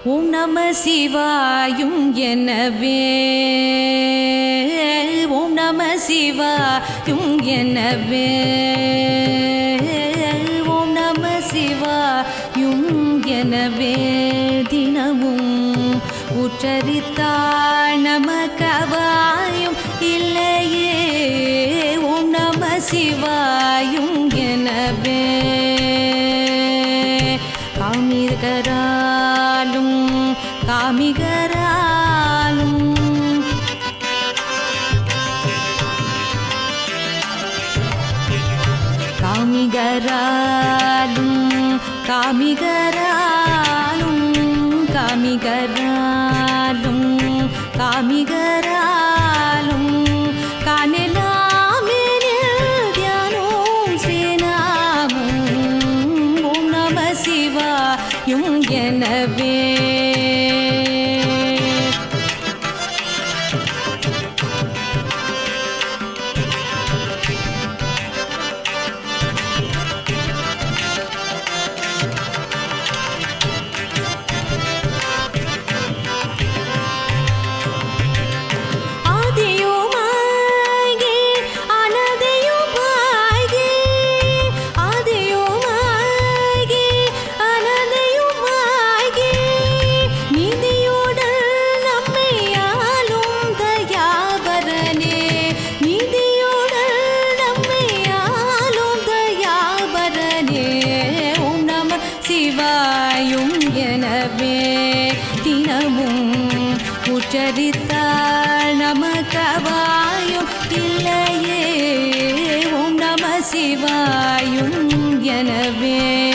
ஓம் நம சிவாயும் எனவே ஓம் நம சிவாயும் எனவே ஓம் நம சிவாயும் எனவே தினமும் உச்சரித்தாள் நமக்கவாயும் இல்லையே ஓம் நம சிவாயும் எனவே காமிகராலும் காமிகராலும் காமிகராலும் காமிகராலும் காமிகராலும் காமிகராலும் காணலாமே தியானம் ஸ்ரீநாமம் ஓம் நம சிவாயும் எனவே ஆதியுமாகி அனதையுமாகி ஆதியுமாகி அனதையுமாகி நீதியுடன் நம்மை ஆளும் தயாபரனே நீதியுடன் நம்மை ஆளும் தயாபரனே ஓம் நம சிவாயும் எனவே தினமும் உச்சரித்தாள் நமக்கவாயும் இல்லையே ஓம் நம சிவாயும் எனவே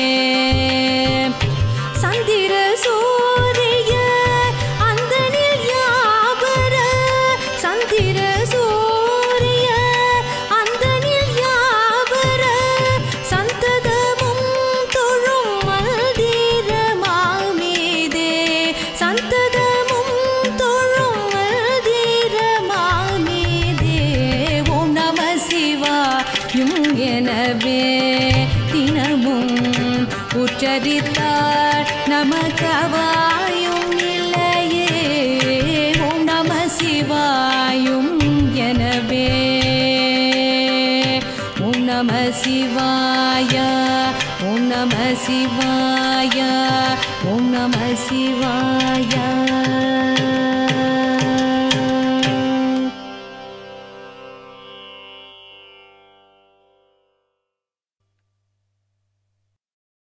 சந்திர சூரிய அந்தனில் யாவர சந்திர சூரிய அந்தனில் யாவர சந்ததமும் தொழும் மல்தீரமாமீதே சந்ததமும் தொழும் மல்தீரமாமீதே ஓம் நம சிவாயும் எனவே தினமும் உச்சரித்தார் நமக்கவாயும் இல்லையே ஓம் நம சிவாயும் எனவே ஓம் நம சிவாய ஓம் நம சிவாய ஓம் நம சிவாய